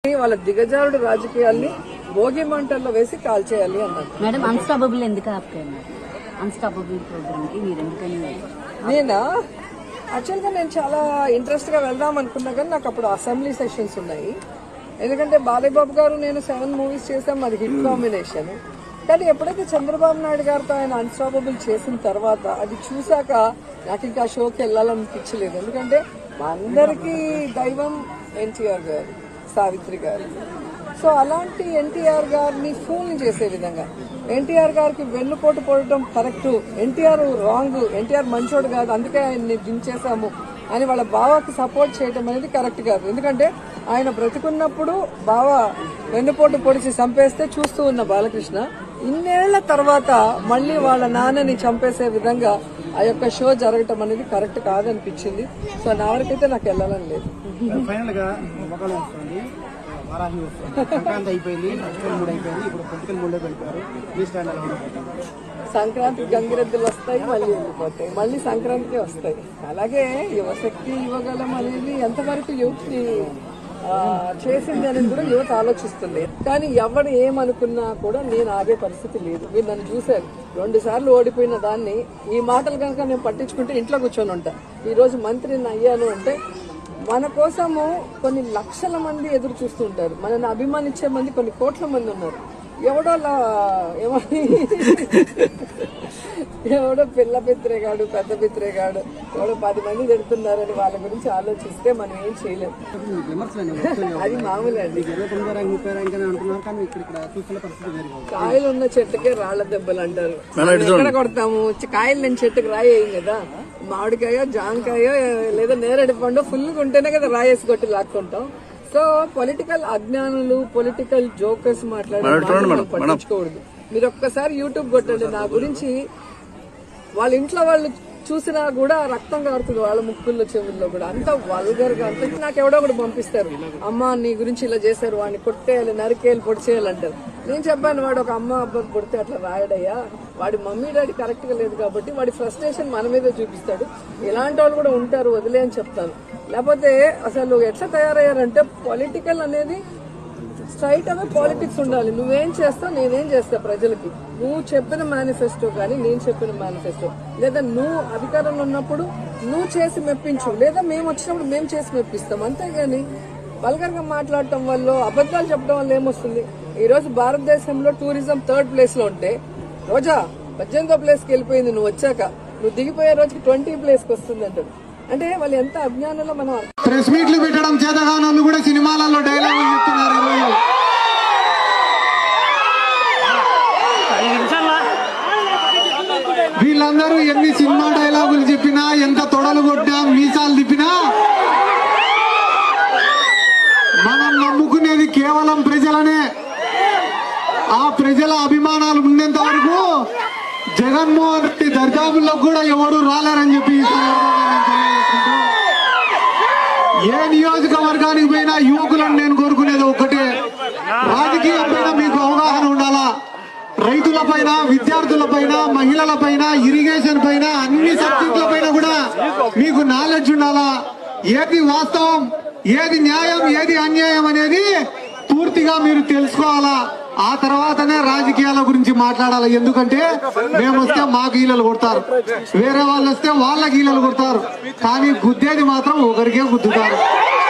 వాళ్ళ దిగజారుడు రాజకీయాల్ని భోగి మంటల్లో వేసి కాల్చేయాలి అన్నారు మేడం అన్స్టాపబుల్ ఎందుకు ఆపుతారు అన్స్టాపబుల్ ప్రోగ్రామ్ కి మీరు ఎందుకని నేనా యాక్చువల్గా నేను చాలా ఇంట్రెస్ట్ గా వెళ్దాం అనుకున్నా కానీ నాకు అప్పుడు అసెంబ్లీ సెషన్స్ ఉన్నాయి ఎందుకంటే బాలయ్యబాబు గారు నేను సెవెన్ మూవీస్ చేసాం అది హిట్ కాంబినేషన్ కానీ ఎప్పుడైతే చంద్రబాబు నాయుడు గారితో ఆయన అన్స్టాపబుల్ చేసిన తర్వాత అది చూశాక నాకు ఇంకా షోకి వెళ్ళాలనిపించలేదు ఎందుకంటే మా అందరికీ దైవం ఎన్టీఆర్ గారు సావిత్రి గారు సో అలాంటి ఎన్టీఆర్ గారిని ఫూల్ చేసే విధంగా ఎన్టీఆర్ గారికి వెన్నుపోటు పోవడం కరెక్ట్ ఎన్టీఆర్ రాంగ్ ఎన్టీఆర్ మంచోడు కాదు అందుకే ఆయన్ని దించేశాము అని వాళ్ళ బావకి సపోర్ట్ చేయడం అనేది కరెక్ట్ కాదు ఎందుకంటే ఆయన బ్రతికున్నప్పుడు బావ వెన్నుపోటు పొడిచి చంపేస్తే చూస్తూ ఉన్న బాలకృష్ణ ఇన్నేళ్ల తర్వాత మళ్ళీ వాళ్ళ నాన్నని చంపేసే విధంగా ఆ యొక్క షో జరగటం అనేది కరెక్ట్ కాదనిపించింది సో నా వరకైతే నాకు వెళ్ళాలని లేదు ఫైనల్ గా ఒకళ్ళు వస్తుంది వారాహి వస్తుంది సంక్రాంతి అయిపోయింది పొలిటికల్ మూడ్ అయిపోయింది ఇప్పుడు పొలిటికల్ మూడ్ లో వెళ్ళిపోయారు మీ స్టాండ్ ఎలా ఉండబోతుంది సంక్రాంతి గంగిరెద్దులు వస్తాయి మళ్ళీ వెళ్ళిపోతాయి మళ్ళీ సంక్రాంతికి వస్తాయి అలాగే యువశక్తి యువగలం అనేది ఎంతవరకు యువతి ఆ, చేసింది అనేది కూడా యువత ఆలోచిస్తుంది కానీ ఎవరు ఏమనుకున్నా కూడా నేను ఆగే పరిస్థితి లేదు మీరు నన్ను చూశారు రెండు సార్లు ఓడిపోయిన దాన్ని ఈ మాటలు కనుక నేను పట్టించుకుంటే ఇంట్లో కూర్చొని ఉంటా ఈ రోజు మంత్రిని అయ్యాను అంటే మన కోసము కొన్ని లక్షల మంది ఎదురు చూస్తూ ఉంటారు మనల్ని అభిమానించే మంది కొన్ని కోట్ల మంది ఉన్నారు ఎవడో లా- ఏమని ఎవడో పిల్ల పిత్రేగాడు పెద్ద పిత్రేగాడు ఎవడో పది మంది తిడుతున్నారని వాళ్ళ గురించి ఆలోచిస్తే మనం ఏం చేయలేం విమర్శలు అనేవి వస్తున్నాయి. అది మామూలు అండి ఇరవై తొమ్మిదో ర్యాంక్ ముప్పై ర్యాంక్ అని అంటున్నారు కానీ ఇక్కడ ఇక్కడ చూస్తున్న పరిస్థితి వేరుగా ఉంది కాయలు ఉన్న చెట్టుకే రాళ్ల దెబ్బలు అంటారు మనం ఎక్కడ కొడతాము చి- కాయలు లేని చెట్టుకు రాయి వేయం కదా మామిడికాయ జాంకాయ లేదా నేరేడు పండు ఫుల్ ఉంటేనే కదా రాయేసి కొట్టి లాక్కుంటాం సో పొలిటికల్ అజ్ఞానులు పొలిటికల్ జోకర్స్ మాట్లాడే మాటలు మనం పట్టించుకోకూడదు మీరు ఒక్కసారి యూట్యూబ్ కొట్టండి నా గురించి వాళ్ళ ఇంట్లో వాళ్ళు చూసినా కూడా రక్తం కారుతుంది వాళ్ళ ముక్కుల్లో చెవుల్లో కూడా అంత వల్గర్ గా అంత నాకు ఎవడో ఒకటి పంపిస్తారు అమ్మ నీ గురించి ఇలా చేశారు వాడిని కొట్టేయాలి నరికేయాలి పొడి చేయాలి అంటారు నేను చెప్పాను వాడు ఒక అమ్మ అబ్బాయి కొడితే అట్లా రాయడయ్యా వాడి మమ్మీ డాడీ కరెక్ట్ గా లేదు కాబట్టి వాడి ఫ్రస్ట్రేషన్ మన మీదే చూపిస్తాడు ఇలాంటి వాళ్ళు కూడా ఉంటారు వదిలే అని చెప్తాను లేకపోతే అసలు ఎట్లా తయారయ్యారంటే పొలిటికల్ అనేది స్ట్రైట్ అవే పాలిటిక్స్ ఉండాలి నువ్వేం చేస్తావు నేనేం చేస్తా ప్రజలకి నువ్వు చెప్పిన మేనిఫెస్టో కానీ నేను చెప్పిన మేనిఫెస్టో లేదా నువ్వు అధికారంలో ఉన్నప్పుడు నువ్వు చేసి మెప్పించు లేదా మేము వచ్చినప్పుడు మేము చేసి మెప్పిస్తాం అంతేగాని వల్గర్ గా మాట్లాడటం వల్ల అబద్ధాలు చెప్పడం వల్ల ఏమొస్తుంది ఈ రోజు భారతదేశంలో టూరిజం థర్డ్ ప్లేస్ లో ఉంటే రోజా పద్దెనిమిదో ప్లేస్ కి వెళ్ళిపోయింది నువ్వు వచ్చాక నువ్వు దిగిపోయే రోజుకి ట్వంటీ ప్లేస్ కి వస్తుంది అంటాడు అంటే వాళ్ళు ఎంత అజ్ఞానంలో మనం అర్థం ప్రెస్ మీట్లు పెట్టడం చేతగానోళ్ళు కూడా సినిమాలలో డైలాగులు చెప్తున్నారు ఈరోజు వీళ్ళందరూ ఎన్ని సినిమా డైలాగులు చెప్పినా ఎంత తొడలు కొట్టినా మీసాలు తిప్పినా మనం నమ్ముకునేది కేవలం ప్రజలనే ఆ ప్రజల అభిమానాలు ఉండేంత వరకు జగన్మోహన్ రెడ్డి దర్జాబుల్లో కూడా ఎవరు రాలేరని చెప్పి ఈ సందర్భంగా నేను తెలియజేసుకుంటూ ఏ నియోజకవర్గానికి పోయినా యువకులను నేను కోరుకునేది ఒక్కటే రాజకీయం పైన మీకు అవగాహన ఉండాలా రైతుల పైన విద్యార్థుల పైన మహిళల పైన ఇరిగేషన్ పైన అన్ని సబ్జెక్టుల పైన కూడా మీకు నాలెడ్జ్ ఉండాలా ఏది వాస్తవం ఏది న్యాయం ఏది అన్యాయం అనేది పూర్తిగా మీరు తెలుసుకోవాలా ఆ తర్వాతనే రాజకీయాల గురించి మాట్లాడాలి ఎందుకంటే మేము వస్తే మా గీలలు కొడతారు వేరే వాళ్ళు వస్తే వాళ్ళ గీలలు కొడతారు కానీ గుద్దేది మాత్రం ఒకరికే గుద్దుతారు